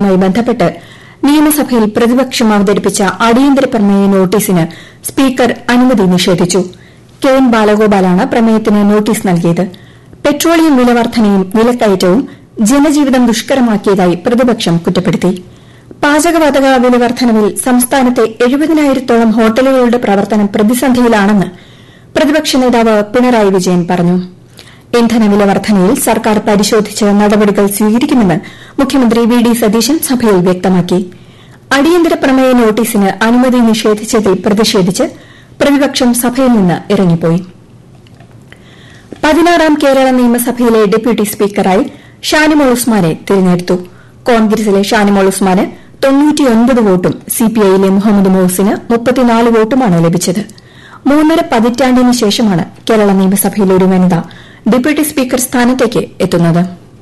യുമായി ബന്ധപ്പെട്ട് നിയമസഭയിൽ പ്രതിപക്ഷം അവതരിപ്പിച്ച അടിയന്തര പ്രമേയ നോട്ടീസിന് സ്പീക്കർ അനുമതി നിഷേധിച്ചു കെ എൻ ബാലഗോപാലാണ് പ്രമേയത്തിന് നോട്ടീസ് നൽകിയത് പെട്രോളിയം വില വർധനയും വിലക്കയറ്റവും ജനജീവിതം ദുഷ്കരമാക്കിയതായി പ്രതിപക്ഷം കുറ്റപ്പെടുത്തി പാചകവാതക വില വർധനവിൽ സംസ്ഥാനത്തെ എഴുപതിനായിരത്തോളം ഹോട്ടലുകളുടെ പ്രവർത്തനം പ്രതിസന്ധിയിലാണെന്ന് പ്രതിപക്ഷ നേതാവ് പിണറായി വിജയൻ പറഞ്ഞു ഇന്ധനവില വർധനയിൽ സർക്കാർ പരിശോധിച്ച് നടപടികൾ സ്വീകരിക്കുമെന്ന് മുഖ്യമന്ത്രി വി ഡി സതീശൻ സഭയിൽ വ്യക്തമാക്കി അടിയന്തര പ്രമേയ നോട്ടീസിന് അനുമതി നിഷേധിച്ചതിൽ പ്രതിഷേധിച്ച് പ്രതിപക്ഷം സഭയിൽ നിന്ന് ഇറങ്ങിപ്പോയി പതിനാറാം കേരള നിയമസഭയിലെ ഡെപ്യൂട്ടി സ്പീക്കറായി ഷാനിമോൾ ഉസ്മാനെ തിരഞ്ഞെടുത്തു കോൺഗ്രസിലെ ഷാനിമോൾ ഉസ്മാന് തൊണ്ണൂറ്റിയൊൻപത് വോട്ടും സിപിഐയിലെ മുഹമ്മദ് മോഹസിന് മുപ്പത്തിനാല് വോട്ടുമാണ് ലഭിച്ചത് മൂന്നര പതിറ്റാണ്ടിന് ശേഷമാണ് കേരള നിയമസഭയിൽ ഒരു വനിത ഡെപ്യൂട്ടി സ്പീക്കർ സ്ഥാനത്തേക്ക് എത്തുന്നത്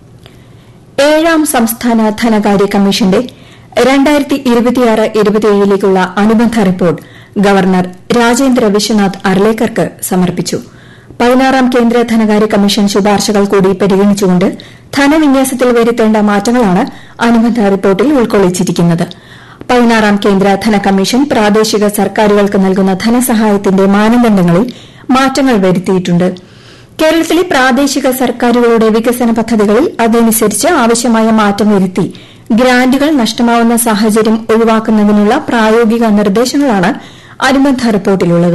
ഏഴാം സംസ്ഥാന ധനകാര്യ കമ്മീഷന്റെ രണ്ടായിരത്തി ഇരുപത്തിയാറ് ഇരുപത്തിയേഴിലേക്കുള്ള അനുബന്ധ റിപ്പോർട്ട് ഗവർണർ രാജേന്ദ്ര വിശ്വനാഥ് അർലേക്കർക്ക് സമർപ്പിച്ചു പതിനാറാം കേന്ദ്ര ധനകാര്യ കമ്മീഷൻ ശുപാർശകൾ കൂടി പരിഗണിച്ചുകൊണ്ട് ധനവിന്യാസത്തിൽ വരുത്തേണ്ട മാറ്റങ്ങളാണ് അനുബന്ധ റിപ്പോർട്ടിൽ ഉൾക്കൊള്ളിച്ചിരിക്കുന്നത് പതിനാറാം കേന്ദ്ര ധന കമ്മീഷൻ പ്രാദേശിക സർക്കാരുകൾക്ക് നൽകുന്ന ധനസഹായത്തിന്റെ മാനദണ്ഡങ്ങളിൽ മാറ്റങ്ങൾ വരുത്തിയിട്ടുണ്ട് കേരളത്തിലെ പ്രാദേശിക സർക്കാരുകളുടെ വികസന പദ്ധതികളിൽ അതനുസരിച്ച് ആവശ്യമായ മാറ്റം വരുത്തി ഗ്രാന്റുകൾ നഷ്ടമാവുന്ന സാഹചര്യം ഒഴിവാക്കുന്നതിനുള്ള പ്രായോഗിക നിർദ്ദേശങ്ങളാണ് അനുബന്ധ റിപ്പോർട്ടിലുള്ളത്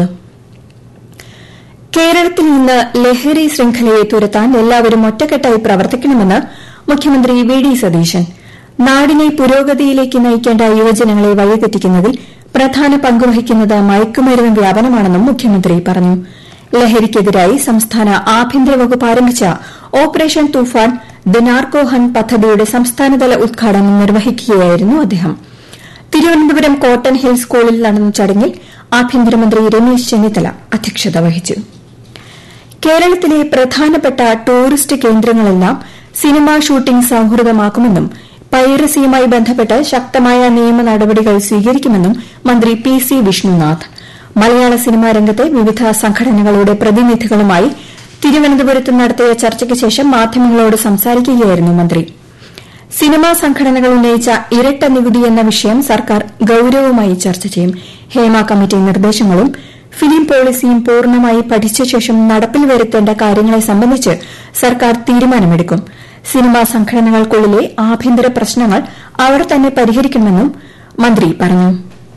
കേരളത്തിൽ നിന്ന് ലഹരി ശൃംഖലയെ തുരത്താൻ എല്ലാവരും ഒറ്റക്കെട്ടായി പ്രവർത്തിക്കണമെന്ന് മുഖ്യമന്ത്രി വി ഡി സതീശൻ നാടിനെ പുരോഗതിയിലേക്ക് നയിക്കേണ്ട യുവജനങ്ങളെ വഴിതെറ്റിക്കുന്നതിൽ പ്രധാന പങ്കുവഹിക്കുന്നത് മയക്കുമരുന്ന് വ്യാപനമാണെന്നും മുഖ്യമന്ത്രി പറഞ്ഞു ലഹരിക്കെതിരായി സംസ്ഥാന ആഭ്യന്തര വകുപ്പ് ആരംഭിച്ച operation Toofan the narco hunt പദ്ധതിയുടെ സംസ്ഥാനതല ഉദ്ഘാടനം നിർവഹിക്കുകയായിരുന്നു അദ്ദേഹം തിരുവനന്തപുരം കോട്ടൺ ഹിൽ സ്കൂളിൽ നടന്ന ചടങ്ങിൽ ആഭ്യന്തരമന്ത്രി രമേശ് ചെന്നിത്തല അധ്യക്ഷത വഹിച്ചു കേരളത്തിലെ പ്രധാനപ്പെട്ട ടൂറിസ്റ്റ് കേന്ദ്രങ്ങളെല്ലാം സിനിമാ ഷൂട്ടിംഗ് സൌഹൃദമാക്കുമെന്നും പൈറസിയുമായി ബന്ധപ്പെട്ട് ശക്തമായ നിയമ നടപടികൾ സ്വീകരിക്കുമെന്നും മന്ത്രി പി സി വിഷ്ണുനാഥ് മലയാള സിനിമാ രംഗത്തെ വിവിധ സംഘടനകളുടെ പ്രതിനിധികളുമായി തിരുവനന്തപുരത്ത് നടത്തിയ ചർച്ചയ്ക്ക് ശേഷം മാധ്യമങ്ങളോട് സംസാരിക്കുകയായിരുന്നു മന്ത്രി സിനിമാ സംഘടനകൾ ഉന്നയിച്ച ഇരട്ട നികുതി എന്ന വിഷയം സർക്കാർ ഗൌരവമായി ചർച്ച ചെയ്യും ഹേമ കമ്മിറ്റി നിർദ്ദേശങ്ങളും ഫിലിം പോളിസിയും പൂർണ്ണമായി പഠിച്ച ശേഷം നടപ്പിൽ വരുത്തേണ്ട കാര്യങ്ങളെ സംബന്ധിച്ച് സർക്കാർ തീരുമാനമെടുക്കും സിനിമാ സംഘടനകൾക്കുള്ളിലെ ആഭ്യന്തര പ്രശ്നങ്ങൾ അവർ തന്നെ പരിഹരിക്കുമെന്നും മന്ത്രി പറഞ്ഞു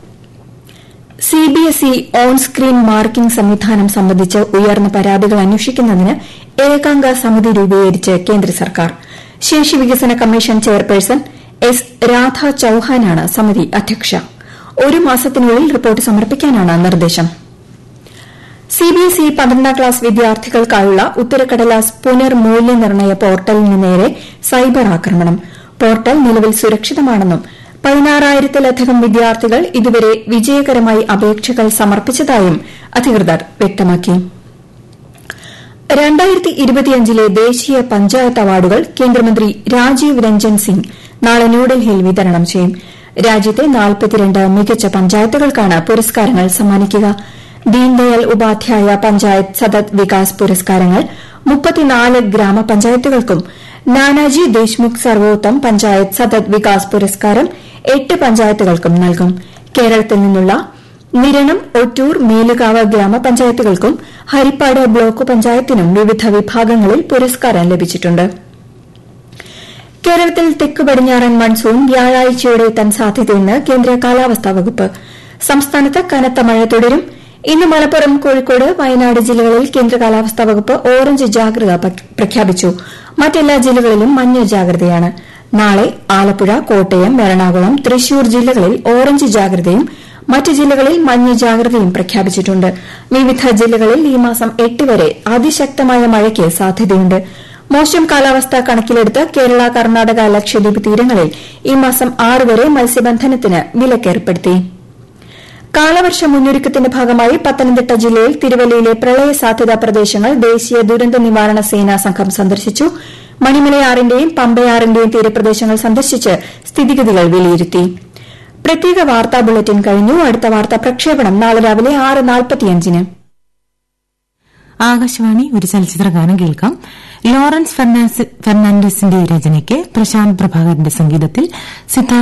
സിബിഎസ്ഇ ഓൺ സ്ക്രീൻ മാർക്കിംഗ് സംവിധാനം സംബന്ധിച്ച് ഉയർന്ന പരാതികൾ അന്വേഷിക്കുന്നതിന് ഏകാംഗ സമിതി രൂപീകരിച്ച് കേന്ദ്ര സർക്കാർ ശേഷി വികസന കമ്മീഷൻ ചെയർപേഴ്സൺ എസ് രാധ ചൌഹാനാണ് സമിതി അധ്യക്ഷ ഒരു മാസത്തിനുള്ളിൽ റിപ്പോർട്ട് സമർപ്പിക്കാനാണ് നിർദ്ദേശം സിബിഎസ്ഇ പന്ത്രണ്ടാം ക്ലാസ് വിദ്യാർത്ഥികൾക്കായുള്ള ഉത്തരക്കടലാസ് പുനർമൂല്യനിർണ്ണയ പോർട്ടലിന് നേരെ സൈബർ ആക്രമണം പോർട്ടൽ നിലവിൽ സുരക്ഷിതമാണെന്നും പതിനാറായിരത്തിലധികം വിദ്യാർത്ഥികൾ ഇതുവരെ വിജയകരമായി അപേക്ഷകൾ സമർപ്പിച്ചതായും അധികൃതർ വ്യക്തമാക്കി രണ്ടായിരത്തി ഇരുപത്തിയഞ്ചിലെ ദേശീയ പഞ്ചായത്ത് അവാർഡുകൾ കേന്ദ്രമന്ത്രി രാജീവ് രഞ്ജൻ സിംഗ് നാളെ ന്യൂഡൽഹിയിൽ വിതരണം ചെയ്യും രാജ്യത്തെ നാൽപ്പത്തിരണ്ട് മികച്ച പഞ്ചായത്തുകൾക്കാണ് പുരസ്കാരങ്ങൾ സമ്മാനിക്കുക ദീൻദയാൽ ഉപാധ്യായ പഞ്ചായത്ത് സതത് വികാസ് പുരസ്കാരങ്ങൾ മുപ്പത്തിനാല് ഗ്രാമപഞ്ചായത്തുകൾക്കും നാനാജി ദേശ്മുഖ് സർവോത്തം പഞ്ചായത്ത് സതത് വികാസ് പുരസ്കാരം എട്ട് പഞ്ചായത്തുകൾക്കും നൽകും കേരളത്തിൽ നിന്നുള്ള നിരണം ഒറ്റൂർ മേലുകാവ് ഗ്രാമപഞ്ചായത്തുകൾക്കും ഹരിപ്പാട് ബ്ലോക്ക് പഞ്ചായത്തിനും വിവിധ വിഭാഗങ്ങളിൽ പുരസ്കാരം ലഭിച്ചിട്ടുണ്ട് കേരളത്തിൽ തെക്ക് പടിഞ്ഞാറൻ മൺസൂൺ വ്യാഴാഴ്ചയോടെ എത്താൻ സാധ്യതയെന്ന് കേന്ദ്ര കാലാവസ്ഥാ വകുപ്പ് സംസ്ഥാനത്ത് കനത്ത മഴ തുടരും ഇന്ന് മലപ്പുറം കോഴിക്കോട് വയനാട് ജില്ലകളിൽ കേന്ദ്ര കാലാവസ്ഥാ വകുപ്പ് ഓറഞ്ച് ജാഗ്രത പ്രഖ്യാപിച്ചു മറ്റെല്ലാ ജില്ലകളിലും മഞ്ഞ ജാഗ്രതയാണ് നാളെ ആലപ്പുഴ കോട്ടയം എറണാകുളം തൃശൂർ ജില്ലകളിൽ ഓറഞ്ച് ജാഗ്രതയും മറ്റ് ജില്ലകളിൽ മഞ്ഞ ജാഗ്രതയും പ്രഖ്യാപിച്ചിട്ടുണ്ട് വിവിധ ജില്ലകളിൽ ഈ മാസം എട്ട് വരെ അതിശക്തമായ മഴയ്ക്ക് സാധ്യതയുണ്ട് മോശം കാലാവസ്ഥ കണക്കിലെടുത്ത് കേരള കർണാടക ലക്ഷദ്വീപ് തീരങ്ങളിൽ ഈ മാസം ആറ് വരെ മത്സ്യബന്ധനത്തിന് വിലക്കേർപ്പെടുത്തി കാലവർഷ മുന്നൊരുക്കത്തിന്റെ ഭാഗമായി പത്തനംതിട്ട ജില്ലയിൽ തിരുവല്ലയിലെ പ്രളയ സാധ്യതാ പ്രദേശങ്ങൾ ദേശീയ ദുരന്ത നിവാരണ സേനാ സംഘം സന്ദർശിച്ചു മണിമലയാറിന്റെയും പമ്പയാറിന്റെയും തീരപ്രദേശങ്ങൾ സന്ദർശിച്ച് സ്ഥിതിഗതികൾ വിലയിരുത്തി പ്രത്യേക വാർത്താ ബുള്ളറ്റിൻ കഴിഞ്ഞു അടുത്ത വാർത്താ പ്രക്ഷേപണം നാളെ രാവിലെ ആറ് നാൽപ്പത്തിയഞ്ചിന് ആകാശവാണി ഒരു ചലച്ചിത്ര ഗാനം കേൾക്കാം ലോറൻസ് ഫെർണാണ്ടസിന്റെ രചനയ്ക്ക് പ്രശാന്ത് പ്രഭാകരന്റെ സംഗീതത്തിൽ സിത്താർ